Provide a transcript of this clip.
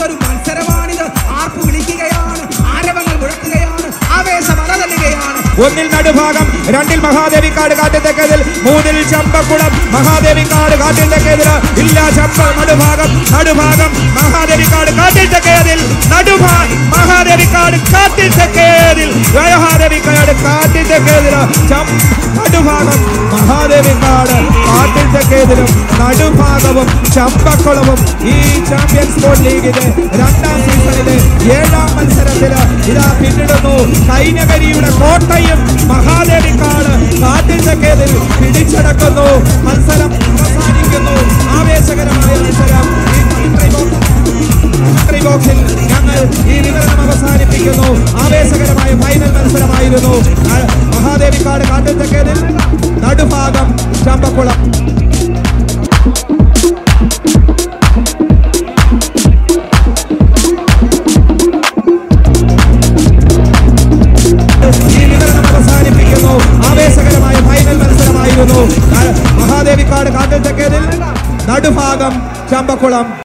വല്ലാത്തൊരു മത്സരമാണിത് ആർപ്പ് വിളിക്കുകയാണ് ആരവങ്ങൾ മുഴക്കുകയാണ് ആവേശം അലതല്ലുകയാണ് ഒന്നിൽ നടുഭാഗം രണ്ടിൽ മഹാദേവിക്കാട് കാട്ടിൽ തെക്കേതിൽ മൂന്നിൽ ചമ്പക്കുളം മഹാദേവിക്കാട് കാട്ടിൽ തെക്കേതിൽ ഇല്ല ചമ്പ നടുഭാഗം നടുഭാഗം മഹാദേവിക്കാട് കാട്ടിൽ തെക്കേതിൽ നടുഭാ മഹാദേവിക്കാട് കാട്ടിൽ തെക്കേതിൽ മഹാദേവിക്കാട് കാട്ടിൽ തെക്കേതിൽ ചം നടുഭാഗം മഹാദേവിക്കാട് കാട്ടിൽ തെക്കേതിലും നടുഭാഗവും ചമ്പക്കുളവും ഈ ചാമ്പ്യൻസ് ബോർഡ് ലീഗിലെ രണ്ടാം സീസണിലെ ഏഴാം മത്സരത്തിൽ ഇതാ പിന്നിടുന്നു കൈനകരിയുടെ കോട്ടയും മഹാദേവിക്കാട് കാട്ടിൽ തെക്കേതിൽ പിടിച്ചടക്കുന്നു മത്സരം അവസാനിക്കുന്നു ആവേശകരമായ മത്സരം ഈ country box- country ബോക്സിൽ ഞങ്ങൾ ഈ വിവരണം അവസാനിപ്പിക്കുന്നു ആവേശകരമായ ഫൈനൽ മത്സരമായിരുന്നു ആ- മഹാദേവിക്കാട് കാട്ടിൽ തെക്കേതിൽ നടുഭാഗം ചമ്പക്കുളം ഈ വിവരണം അവസാനിപ്പിക്കുന്നു ആവേശകരമായ ഫൈനൽ മത്സരമായിരുന്നു ആ- മഹാദേവിക്കാട് കാട്ടിൽ തെക്കേതിൽ നടുഭാഗം ചമ്പക്കുളം